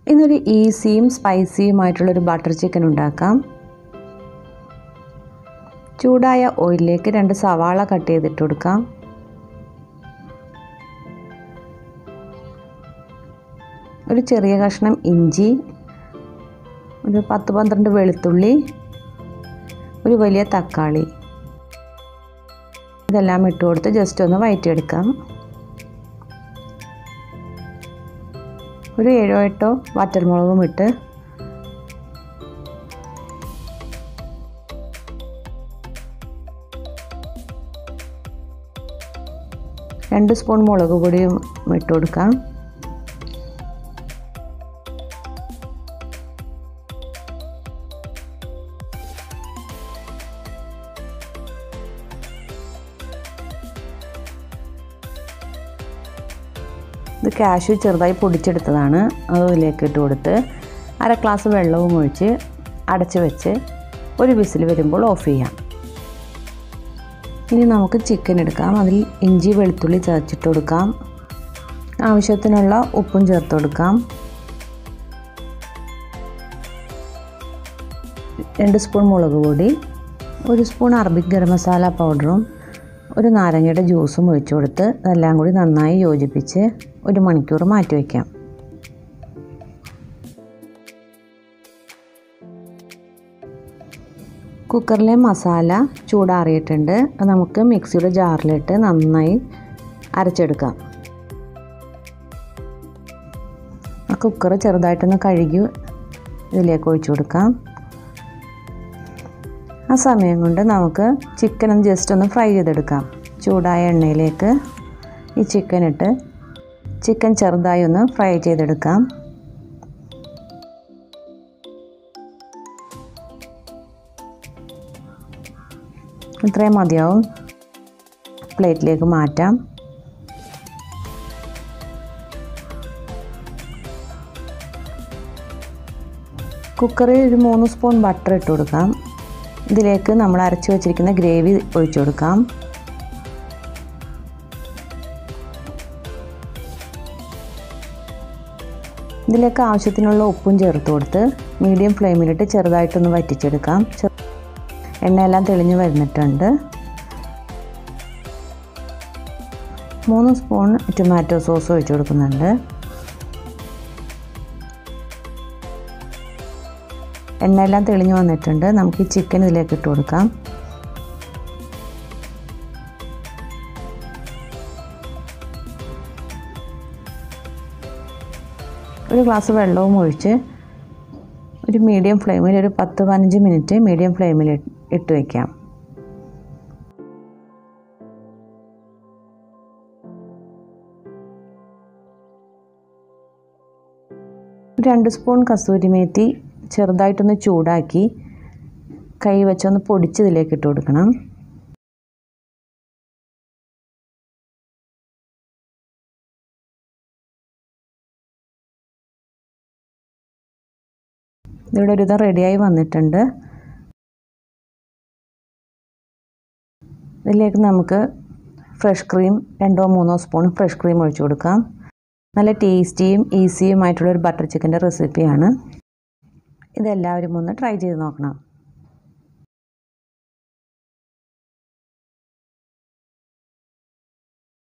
ഇന്നൊരു ഈസിയും സ്പൈസിയുമായിട്ടുള്ളൊരു butter chicken ഉണ്ടാക്കാം ചൂടായ ഓയിലിലേക്ക് രണ്ട് സവാള കട്ട് ചെയ്തിട്ട് കൊടുക്കാം ഒരു ചെറിയ കഷ്ണം ഇഞ്ചി ഒരു പത്ത് പന്ത്രണ്ട് വെളുത്തുള്ളി ഒരു വലിയ തക്കാളി ഇതെല്ലാം ഇട്ട് കൊടുത്ത് ജസ്റ്റ് ഒന്ന് വയറ്റിയെടുക്കാം ഒരു ഏഴോ എട്ടോ വറ്റൽമുളകും ഇട്ട് രണ്ട് സ്പൂൺ മുളക് പൊടിയും ഇട്ട് കൊടുക്കാം ഇത് കാഷ്യൂ ചെറുതായി പൊടിച്ചെടുത്തതാണ് അത് ഇതിലേക്ക് ഇട്ട് കൊടുത്ത് അര ഗ്ലാസ് വെള്ളവും ഒഴിച്ച് അടച്ച് വെച്ച് ഒരു വിസിൽ വരുമ്പോൾ ഓഫ് ചെയ്യാം ഇനി നമുക്ക് ചിക്കൻ എടുക്കാം അതിൽ ഇഞ്ചി വെളുത്തുള്ളി ചതച്ചിട്ട് കൊടുക്കാം ആവശ്യത്തിനുള്ള ഉപ്പും ചേർത്ത് കൊടുക്കാം രണ്ട് സ്പൂൺ മുളക് പൊടി ഒരു സ്പൂൺ അറബിക് ഗരം മസാല പൗഡറും ഒരു നാരങ്ങയുടെ ജ്യൂസും ഒഴിച്ചു കൊടുത്ത് അതെല്ലാം കൂടി നന്നായി യോജിപ്പിച്ച് ഒരു മണിക്കൂർ മാറ്റി വയ്ക്കാം കുക്കറിലെ മസാല ചൂടാറിയിട്ടുണ്ട് അത് നമുക്ക് മിക്സിയുടെ ജാറിലിട്ട് നന്നായി അരച്ചെടുക്കാം ആ കുക്കർ ചെറുതായിട്ടൊന്ന് കഴുകി ഇതിലേക്ക് ഒഴിച്ചു കൊടുക്കാം ആ സമയം കൊണ്ട് നമുക്ക് ചിക്കൻ ഒന്ന് ജസ്റ്റ് ഒന്ന് ഫ്രൈ ചെയ്തെടുക്കാം ചൂടായ എണ്ണയിലേക്ക് ഈ ചിക്കൻ ഇട്ട് ചിക്കൻ ചെറുതായി ഒന്ന് ഫ്രൈ ചെയ്തെടുക്കാം ഇത്രയും മതിയാവും പ്ലേറ്റിലേക്ക് മാറ്റാം കുക്കറിൽ ഒരു മൂന്ന് സ്പൂൺ ബട്ടർ ഇട്ട് കൊടുക്കാം ഇതിലേക്ക് നമ്മൾ അരച്ച് വെച്ചിരിക്കുന്ന ഗ്രേവി ഒഴിച്ചു കൊടുക്കാം ഇതിലേക്ക് ആവശ്യത്തിനുള്ള ഉപ്പും ചേർത്ത് കൊടുത്ത് മീഡിയം ഫ്ലെയിമിലിട്ട് ചെറുതായിട്ടൊന്ന് വറ്റിച്ചെടുക്കാം എണ്ണയെല്ലാം തെളിഞ്ഞ് വരുന്നിട്ടുണ്ട് മൂന്ന് സ്പൂൺ ടൊമാറ്റോ സോസ് ഒഴിച്ചു കൊടുക്കുന്നുണ്ട് എണ്ണയെല്ലാം തെളിഞ്ഞ് വന്നിട്ടുണ്ട് നമുക്ക് ഈ ചിക്കൻ ഇതിലേക്ക് ഇട്ട് കൊടുക്കാം ഒരു ഗ്ലാസ് വെള്ളവും ഒഴിച്ച് ഒരു മീഡിയം ഫ്ലെയിമിൽ ഒരു പത്ത് പതിനഞ്ച് മിനിറ്റ് മീഡിയം ഫ്ലെയിമിൽ ഇട്ട് വയ്ക്കാം രണ്ട് സ്പൂൺ കസൂരി മേത്തി ചെറുതായിട്ടൊന്ന് ചൂടാക്കി കൈ വെച്ചൊന്ന് പൊടിച്ച് ഇതിലേക്ക് ഇട്ട് കൊടുക്കണം ഇവിടെ ഒരു വിധം റെഡിയായി വന്നിട്ടുണ്ട് ഇതിലേക്ക് നമുക്ക് ഫ്രഷ് ക്രീം രണ്ടോ മൂന്നോ സ്പൂൺ ഫ്രഷ് ക്രീം ഒഴിച്ചു കൊടുക്കാം നല്ല ടേസ്റ്റിയും ഈസിയുമായിട്ടുള്ളൊരു ബട്ടർ ചിക്കൻ്റെ റെസിപ്പിയാണ് ഇതെല്ലാവരും ഒന്ന് ട്രൈ ചെയ്ത് നോക്കണം